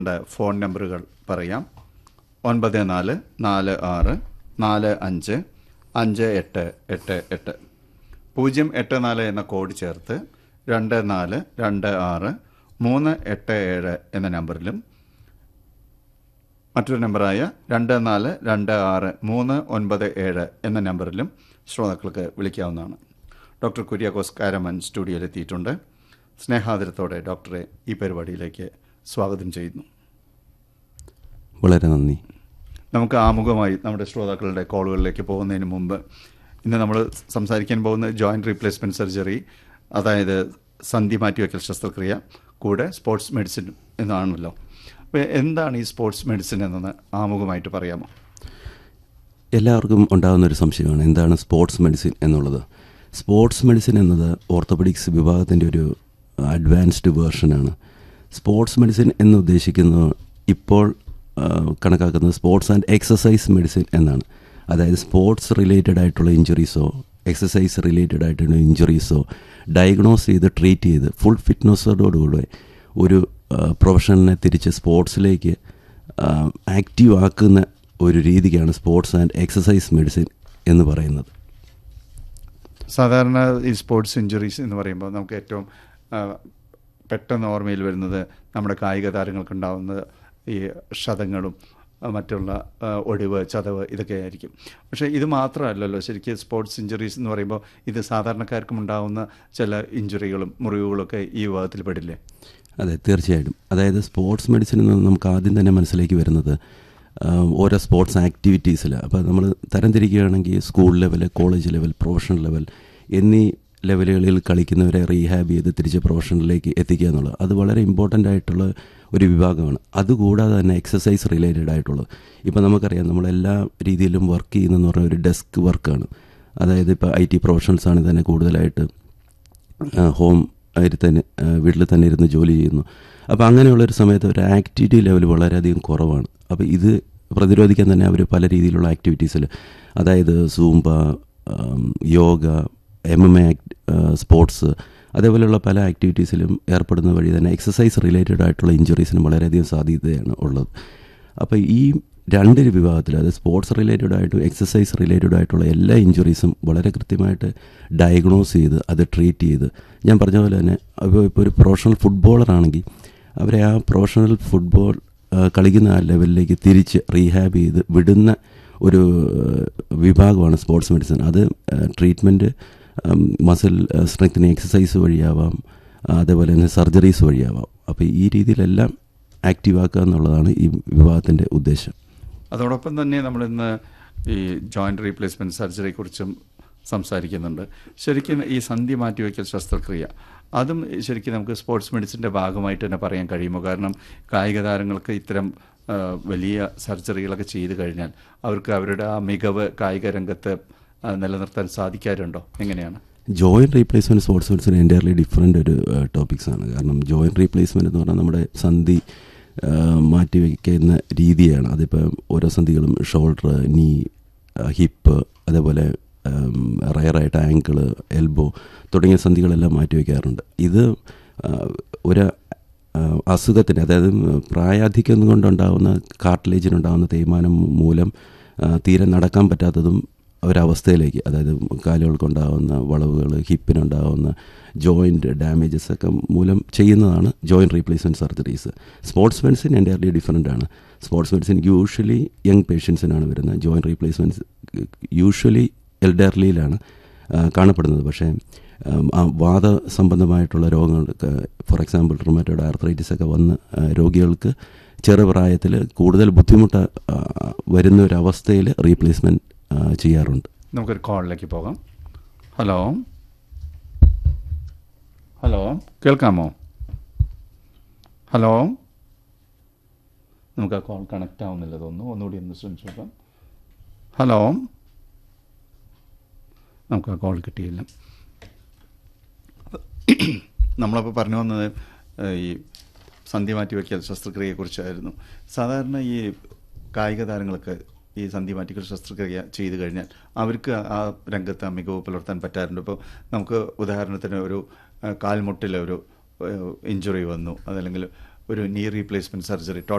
ടെ ഫോൺ നമ്പറുകൾ പറയാം ഒൻപത് നാല് നാല് ആറ് നാല് അഞ്ച് അഞ്ച് എട്ട് എട്ട് എട്ട് പൂജ്യം എട്ട് നാല് എന്ന കോഡ് ചേർത്ത് രണ്ട് നാല് രണ്ട് ആറ് മൂന്ന് എട്ട് ഏഴ് എന്ന നമ്പറിലും മറ്റൊരു നമ്പറായ രണ്ട് നാല് രണ്ട് ആറ് മൂന്ന് ഒൻപത് ഏഴ് എന്ന നമ്പറിലും ശ്രോതാക്കൾക്ക് വിളിക്കാവുന്നതാണ് ഡോക്ടർ കുര്യാക്കോസ് കാരമൻ സ്റ്റുഡിയോയിലെത്തിയിട്ടുണ്ട് സ്നേഹാദരത്തോടെ ഡോക്ടറെ ഈ പരിപാടിയിലേക്ക് സ്വാഗതം ചെയ്യുന്നു വളരെ നന്ദി നമുക്ക് ആമുഖമായി നമ്മുടെ ശ്രോതാക്കളുടെ കോളുകളിലേക്ക് പോകുന്നതിന് മുമ്പ് ഇന്ന് നമ്മൾ സംസാരിക്കാൻ പോകുന്ന ജോയിൻറ്റ് റീപ്ലേസ്മെൻറ്റ് സർജറി അതായത് സന്ധി മാറ്റിവെക്കൽ ശസ്ത്രക്രിയ കൂടെ സ്പോർട്സ് മെഡിസിൻ എന്നാണല്ലോ അപ്പോൾ എന്താണ് ഈ സ്പോർട്സ് മെഡിസിൻ എന്നത് ആമുഖമായിട്ട് പറയാമോ എല്ലാവർക്കും ഉണ്ടാകുന്ന ഒരു സംശയമാണ് എന്താണ് സ്പോർട്സ് മെഡിസിൻ എന്നുള്ളത് സ്പോർട്സ് മെഡിസിൻ എന്നത് ഓർത്തോപെഡിക്സ് വിഭാഗത്തിൻ്റെ ഒരു അഡ്വാൻസ്ഡ് വേർഷനാണ് സ്പോർട്സ് മെഡിസിൻ എന്ന് ഉദ്ദേശിക്കുന്നത് ഇപ്പോൾ ആ, കണക്കാക്കുന്നത് സ്പോർട്സ് ആൻഡ് എക്സസൈസ് മെഡിസിൻ എന്നാണ് അതായത് സ്പോർട്സ് റിലേറ്റഡ് ആയിട്ടുള്ള ഇഞ്ചുറീസോ എക്സസൈസ് റിലേറ്റഡ് ആയിട്ടുള്ള ഇഞ്ചുറീസോ ഡയഗ്നോസ് ചെയ്ത് ട്രീറ്റ് ചെയ്ത് ഫുൾ ഫിറ്റ്നസ്സോടുകൂടെ ഒരു പ്രൊഫഷണലിനെ തിരിച്ച് സ്പോർട്സിലേക്ക് ആക്റ്റീവ് ആക്കുന്ന ഒരു രീതിക്കാണ് സ്പോർട്സ് ആൻഡ് എക്സസൈസ് മെഡിസിൻ എന്ന് പറയുന്നത് സാധാരണ ഈ സ്പോർട്സ് ഇഞ്ചുറീസ് എന്ന് പറയുമ്പോൾ നമുക്ക് ഏറ്റവും ആ, പെട്ടെന്ന് ഓർമ്മയിൽ വരുന്നത് നമ്മുടെ കായിക താരങ്ങൾക്കുണ്ടാവുന്ന ഈ ക്ഷതങ്ങളും ആ, മറ്റുള്ള ആ, ഒടിവ് ചതവ് ഇതൊക്കെ ആയിരിക്കും പക്ഷേ ഇത് മാത്രമല്ലല്ലോ ശരിക്കും സ്പോർട്സ് ഇഞ്ചുറീസ് എന്ന് പറയുമ്പോൾ ഇത് സാധാരണക്കാർക്കും ഉണ്ടാവുന്ന ചില ഇഞ്ചുറികളും മുറിവുകളൊക്കെ ഈ വിഭാഗത്തിൽ പെടില്ലേ അതെ തീർച്ചയായിട്ടും അതായത് സ്പോർട്സ് മെഡിസിൻ എന്ന് നമുക്ക് ആദ്യം തന്നെ മനസ്സിലേക്ക് വരുന്നത് ആ, ഓരോ സ്പോർട്സ് ആക്ടിവിറ്റീസിൽ അപ്പോൾ നമ്മൾ തരംതിരിക്കുകയാണെങ്കിൽ school level college level professional level എന്നീ ലെവലുകളിൽ കളിക്കുന്നവരെ റീഹാബ് ചെയ്ത് തിരിച്ച് പ്രൊഫഷണലിലേക്ക് എത്തിക്കുക എന്നുള്ളത് അത് വളരെ ഇമ്പോർട്ടൻ്റ് ആയിട്ടുള്ള ഒരു വിഭാഗമാണ് അതുകൂടാതെ തന്നെ എക്സസൈസ് റിലേറ്റഡ് ആയിട്ടുള്ളത് ഇപ്പോൾ നമുക്കറിയാം നമ്മളെല്ലാ രീതിയിലും വർക്ക് ചെയ്യുന്നതെന്ന് പറഞ്ഞാൽ ഒരു ഡെസ്ക് വർക്കാണ് അതായത് ഇപ്പോൾ ഐ ടി പ്രൊഫഷണൽസ് ആണ് തന്നെ കൂടുതലായിട്ട് ആ, ഹോം ആയിട്ട് തന്നെ ആ, വീട്ടിൽ തന്നെ ഇരുന്ന് ജോലി ചെയ്യുന്നു അപ്പോൾ അങ്ങനെയുള്ളൊരു സമയത്ത് ഒരു ആക്ടിവിറ്റി ലെവൽ വളരെയധികം കുറവാണ് അപ്പോൾ ഇത് പ്രതിരോധിക്കാൻ തന്നെ അവർ പല രീതിയിലുള്ള ആക്ടിവിറ്റീസിൽ അതായത് സൂംബ ആം, yoga M M A sports അതേപോലെയുള്ള പല ആക്ടിവിറ്റീസിലും ഏർപ്പെടുന്ന വഴി തന്നെ എക്സസൈസ് റിലേറ്റഡ് ആയിട്ടുള്ള ഇഞ്ചുറീസിന് വളരെയധികം സാധ്യതയാണ് ഉള്ളത് അപ്പോൾ ഈ രണ്ട് വിഭാഗത്തിൽ അതായത് സ്പോർട്സ് റിലേറ്റഡ് ആയിട്ടും എക്സസൈസ് റിലേറ്റഡ് ആയിട്ടുള്ള എല്ലാ ഇഞ്ചുറീസും വളരെ കൃത്യമായിട്ട് ഡയഗ്നോസ് ചെയ്ത് അത് ട്രീറ്റ് ചെയ്ത് ഞാൻ പറഞ്ഞ പോലെ തന്നെ ഇപ്പോൾ ഇപ്പോൾ ഒരു പ്രൊഫഷണൽ ഫുട്ബോളർ ആണെങ്കിൽ അവരെ ആ പ്രൊഫഷണൽ ഫുട്ബോൾ ആ, കളിക്കുന്ന ആ ലെവലിലേക്ക് തിരിച്ച് റീഹാബ് ചെയ്ത് വിടുന്ന ഒരു ആ, വിഭാഗമാണ് സ്പോർട്സ് മെഡിസിൻ അത് ട്രീറ്റ്മെൻറ്റ് മസിൽ സ്ട്രെങ്തനിങ് എക്സസൈസ് വഴിയാവാം ആ, അതേപോലെ തന്നെ സർജറീസ് വഴിയാവാം അപ്പോൾ ഈ രീതിയിലെല്ലാം ആക്റ്റീവ് ആക്കുക എന്നുള്ളതാണ് ഈ വിഭാഗത്തിൻ്റെ ഉദ്ദേശം അതോടൊപ്പം തന്നെ നമ്മളിന്ന് ഈ ജോയിൻറ്റ് റീപ്ലേസ്മെൻറ്റ് സർജറിയെക്കുറിച്ചും സംസാരിക്കുന്നുണ്ട് ശരിക്കും ഈ സന്ധി മാറ്റിവെക്കൽ ശസ്ത്രക്രിയ അതും ശരിക്കും നമുക്ക് സ്പോർട്സ് മെഡിസിൻ്റെ ഭാഗമായിട്ട് തന്നെ പറയാൻ കഴിയുമോ കാരണം കായിക താരങ്ങൾക്ക് ഇത്തരം ആ, വലിയ സർജറികളൊക്കെ ചെയ്തു കഴിഞ്ഞാൽ അവർക്ക് അവരുടെ ആ മികവ് കായിക രംഗത്ത് ആ, നിലനിർത്താൻ സാധിക്കാറുണ്ടോ എങ്ങനെയാണ് joint replacement sports medicine entirely different ഒരു ടോപ്പിക്സ് ആണ് കാരണം ജോയിൻറ്റ് റീപ്ലേസ്മെൻറ്റ് എന്ന് പറഞ്ഞാൽ നമ്മുടെ സന്ധി ആ, മാറ്റിവെക്കുന്ന രീതിയാണ് അതിപ്പോൾ ഓരോ സന്ധികളും ഷോൾഡർ നീ ഹിപ്പ് അതേപോലെ റയറായിട്ട് ആങ്കിള് എൽബോ തുടങ്ങിയ സന്ധികളെല്ലാം മാറ്റിവെക്കാറുണ്ട് ഇത് ആ, ഒരു ആ, അസുഖത്തിൻ്റെ അതായത് പ്രായാധിക്യം കൊണ്ടുണ്ടാകുന്ന കാർട്ടിലേജിനുണ്ടാകുന്ന തേയ്മാനം മൂലം ആ, തീരെ നടക്കാൻ പറ്റാത്തതും ഒരവസ്ഥയിലേക്ക് അതായത് കാലുകൾക്കുണ്ടാകുന്ന വളവുകൾ ഹിപ്പിനുണ്ടാകുന്ന ജോയിൻറ്റ് ഡാമേജസ് ഒക്കെ മൂലം ചെയ്യുന്നതാണ് joint replacement surgeries sports medicine entirely different ആണ് സ്പോർട്സ് മെഡിസിൻ യൂഷ്വലി യങ് പേഷ്യൻസിനാണ് വരുന്നത് ജോയിൻറ്റ് റീപ്ലേസ്മെൻറ്റ്സ് യൂഷ്വലി എൽഡർലിയിലാണ് ആ, കാണപ്പെടുന്നത് പക്ഷേ ഉം, ആ വാദ സംബന്ധമായിട്ടുള്ള രോഗങ്ങൾക്ക് ഫോർ എക്സാമ്പിൾ റൊമാറ്റോഡ് ആർത്രൈറ്റിസ് ഒക്കെ വന്ന് ആ, രോഗികൾക്ക് ചെറുപ്രായത്തിൽ കൂടുതൽ ബുദ്ധിമുട്ട് ആ, വരുന്ന ഒരു അവസ്ഥയിൽ റീപ്ലേസ്മെൻറ്റ് ചെയ്യാറുണ്ട് നമുക്കൊരു കോളിലേക്ക് പോകാം ഹലോ ഹലോ കേൾക്കാമോ ഹലോ നമുക്ക് ആ കോൾ കണക്റ്റ് ആവുന്നില്ല തോന്നുന്നു ഒന്നുകൂടി ഒന്ന് ശ്രമിച്ചു നോക്കാം ഹലോ നമുക്ക് ആ കോൾ കിട്ടിയില്ല നമ്മളപ്പോൾ പറഞ്ഞു വന്നത് ഏഹ്, ഈ സന്ധി മാറ്റിവെക്കൽ ശസ്ത്രക്രിയയെക്കുറിച്ചായിരുന്നു സാധാരണ ഈ കായിക താരങ്ങൾക്ക് ഈ സന്ധി മാറ്റിവെക്കൽ ശസ്ത്രക്രിയ ചെയ്തു കഴിഞ്ഞാൽ അവർക്ക് ആ രംഗത്ത് ആ മികവ് പുലർത്താൻ പറ്റാറുണ്ട് ഇപ്പോൾ നമുക്ക് ഉദാഹരണത്തിന് ഒരു ഏഹ്, കാൽമുട്ടിലെ ഒരു ഇഞ്ചുറി വന്നു അതല്ലെങ്കിൽ ഒരു നീ റീപ്ലേസ്മെൻറ്റ് സർജറി